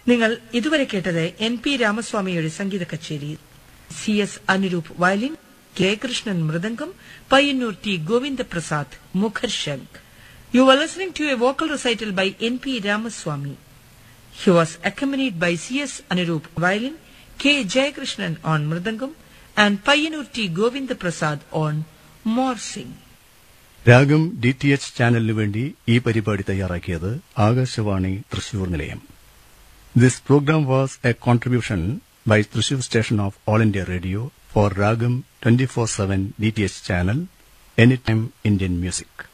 നിങ്ങൾ ഇതുവരെ കേട്ടത് എൻ പി രാമസ്വാമിയുടെ സംഗീത കച്ചേരി C S Anuroop violin K Krishnan മൃദംഗം പയ്യന്നൂർ ടി ഗോവിന്ദപ്രസാദ് മുഖർശങ്ക് you are listening to a vocal recital by N P Ramaswamy He was accompanied by C.S. Anirudh violin, K. Jayakrishnan on mridangam, and Payanur T. Govinda Prasad on morsing. Raagam D T H ചാനലിനു വേണ്ടി ഈ പരിപാടി തയ്യാറാക്കിയത് ആകാശവാണി തൃശൂർ നിലയം this programme was a contribution by Thrissur station of All India Radio for Raagam twenty four seven D T H channel any time Indian music